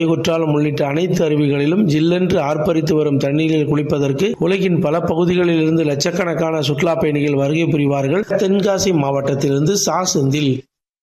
குற்றாலம் உள்ளிட்ட அனைத்து அருவிகளிலும் ஜில்லென்று ஆர்ப்பரித்து வரும் தண்ணீரில் குளிப்பதற்கு உலகின் பல பகுதிகளில் இருந்து லட்சக்கணக்கான சுற்றுலா பயணிகள் வருகை புரிவார்கள் தென்காசி மாவட்டத்திலிருந்து சா செந்தில்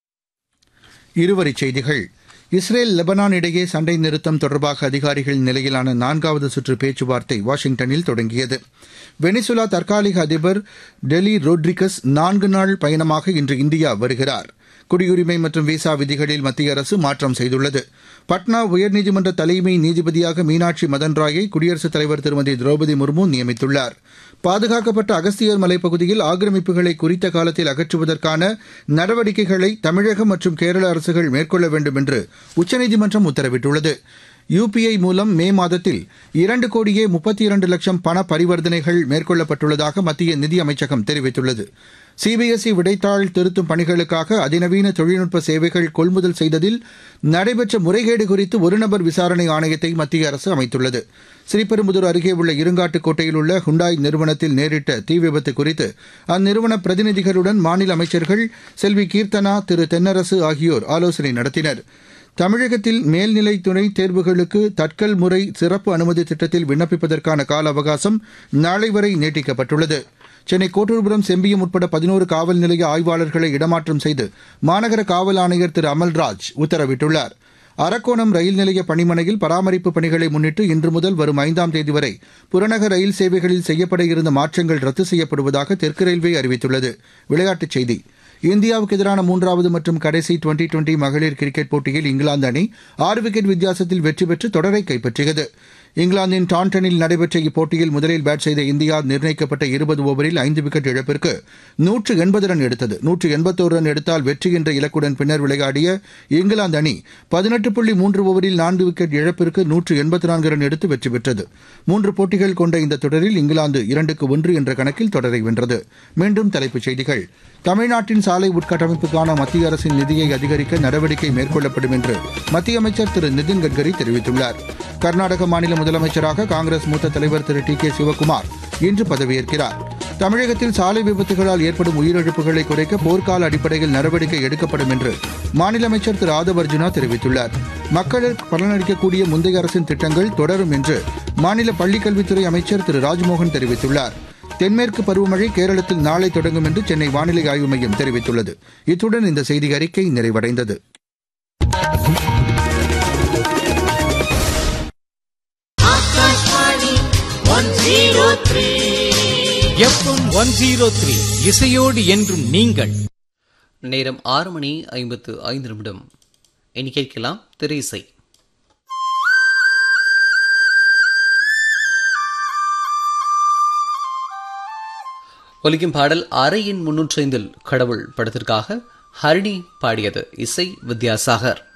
இருவரிச் செய்திகள் இஸ்ரேல் லெபனான் இடையே சண்டை நிறுத்தம் தொடர்பாக அதிகாரிகள் நிலையிலான நான்காவது சுற்று பேச்சுவார்த்தை வாஷிங்டனில் தொடங்கியது வெனிசுலா தற்காலிக அதிபர் டெலி ரோட்ரிகஸ் நான்கு நாள் பயணமாக இன்று இந்தியா வருகிறார் குடியுரிமை மற்றும் விசா விதிகளில் மத்திய அரசு மாற்றம் செய்துள்ளது பட்னா உயர்நீதிமன்ற தலைமை நீதிபதியாக மீனாட்சி மதன் ராயை குடியரசுத் தலைவர் திருமதி திரௌபதி முர்மு நியமித்துள்ளார் பாதுகாக்கப்பட்ட அகஸ்தியர் மலைப்பகுதியில் ஆக்கிரமிப்புகளை குறித்த காலத்தில் அகற்றுவதற்கான நடவடிக்கைகளை தமிழகம் மற்றும் கேரள அரசுகள் மேற்கொள்ள வேண்டும் என்று உச்சநீதிமன்றம் உத்தரவிட்டுள்ளது யுபிஐ மூலம் மே மாதத்தில் இரண்டு கோடியே முப்பத்தி இரண்டு லட்சம் பண பரிவர்த்தனைகள் மேற்கொள்ளப்பட்டுள்ளதாக மத்திய நிதியமைச்சகம் தெரிவித்துள்ளது சிபிஎஸ்இ விடைத்தாள் திருத்தும் பணிகளுக்காக அதிநவீன தொழில்நுட்ப சேவைகள் கொள்முதல் செய்ததில் நடைபெற்ற முறைகேடு குறித்து ஒருநபர் விசாரணை ஆணையத்தை மத்திய அரசு அமைத்துள்ளது ஸ்ரீபெரும்புதூர் அருகே உள்ள இருங்காட்டுக்கோட்டையில் உள்ள ஹுண்டாய் நிறுவனத்தில் நேரிட்ட தீ விபத்து குறித்து அந்நிறுவன பிரதிநிதிகளுடன் மாநில அமைச்சர்கள் செல்வி கீர்த்தனா திரு தென்னரசு ஆகியோர் ஆலோசனை நடத்தினர் தமிழகத்தில் மேல்நிலை துணை தேர்வுகளுக்கு தட்கல் முறை சிறப்பு அனுமதி திட்டத்தில் விண்ணப்பிப்பதற்கான கால அவகாசம் நாளை வரை நீட்டிக்கப்பட்டுள்ளது சென்னை கோட்டூர்புரம் செம்பியம் உட்பட பதினோரு காவல் நிலைய ஆய்வாளர்களை இடமாற்றம் செய்து மாநகர காவல் ஆணையர் திரு அமல்ராஜ் உத்தரவிட்டுள்ளார் அரக்கோணம் ரயில் நிலைய பணிமனையில் பராமரிப்பு பணிகளை முன்னிட்டு இன்று முதல் வரும் ஐந்தாம் தேதி வரை புறநகர் ரயில் சேவைகளில் செய்யப்பட இருந்த மாற்றங்கள் ரத்து செய்யப்படுவதாக தெற்கு ரயில்வே அறிவித்துள்ளது விளையாட்டுச் செய்தி இந்தியாவுக்கு எதிரான மூன்றாவது மற்றும் கடைசி டுவெண்டி டுவெண்டி மகளிர் கிரிக்கெட் போட்டியில் இங்கிலாந்து அணி ஆறு விக்கெட் வித்தியாசத்தில் வெற்றி பெற்று தொடரை கைப்பற்றியது இங்கிலாந்தின் டான்டனில் நடைபெற்ற இப்போட்டியில் முதலில் பேட் செய்த இந்தியா நிர்ணயிக்கப்பட்ட இருபது ஓவரில் ஐந்து விக்கெட் இழப்பிற்கு நூற்று எண்பது ரன் எடுத்தது நூற்று எண்பத்தோரு ரன் எடுத்தால் வெற்றி என்ற இலக்குடன் பின்னர் விளையாடிய இங்கிலாந்து அணி பதினெட்டு புள்ளி மூன்று ஓவரில் நான்கு விக்கெட் இழப்பிற்கு நூற்று எண்பத்தி நான்கு ரன் எடுத்து வெற்றி பெற்றது மூன்று போட்டிகள் கொண்ட இந்த தொடரில் இங்கிலாந்து இரண்டுக்கு ஒன்று என்ற கணக்கில் தொடரை வென்றது மீண்டும் தலைப்புச் செய்திகள் தமிழ்நாட்டின் சாலை உட்கட்டமைப்புக்கான மத்திய அரசின் நிதியை அதிகரிக்க நடவடிக்கை மேற்கொள்ளப்படும் என்று மத்திய அமைச்சர் திரு நிதின் கட்கரி தெரிவித்துள்ளார் கர்நாடக மாநில முதலமைச்சராக காங்கிரஸ் மூத்த தலைவர் திரு டி கே சிவக்குமார் இன்று பதவியேற்கிறார் தமிழகத்தில் சாலை விபத்துகளால் ஏற்படும் உயிரிழப்புகளை குறைக்க போர்க்கால அடிப்படையில் நடவடிக்கை எடுக்கப்படும் என்று மாநில அமைச்சர் திரு ஆதவ் அர்ஜுனா தெரிவித்துள்ளார் மக்களுக்கு பலனளிக்கக்கூடிய முந்தைய அரசின் திட்டங்கள் தொடரும் என்று மாநில பள்ளிக்கல்வித்துறை அமைச்சர் திரு ராஜ்மோகன் தெரிவித்துள்ளார் தென்மேற்கு பருவமழை கேரளத்தில் நாளை தொடங்கும் என்று சென்னை வானிலை ஆய்வு மையம் தெரிவித்துள்ளது இத்துடன் இந்த செய்தி அறிக்கை நிறைவடைந்தது எஃப்எம் ஒன் ஜீரோ த்ரீ இசையோடு என்றும் நீங்கள் நேரம் ஆறு மணி ஐம்பத்து ஐந்து நிமிடம் இனி கேட்கலாம் திரை இசை ஒலிக்கும் பாடல் அறையின் முன்னூற்றைந்தில் கடவுள் படத்திற்காக ஹரிணி பாடியது இசை வித்யாசாகர்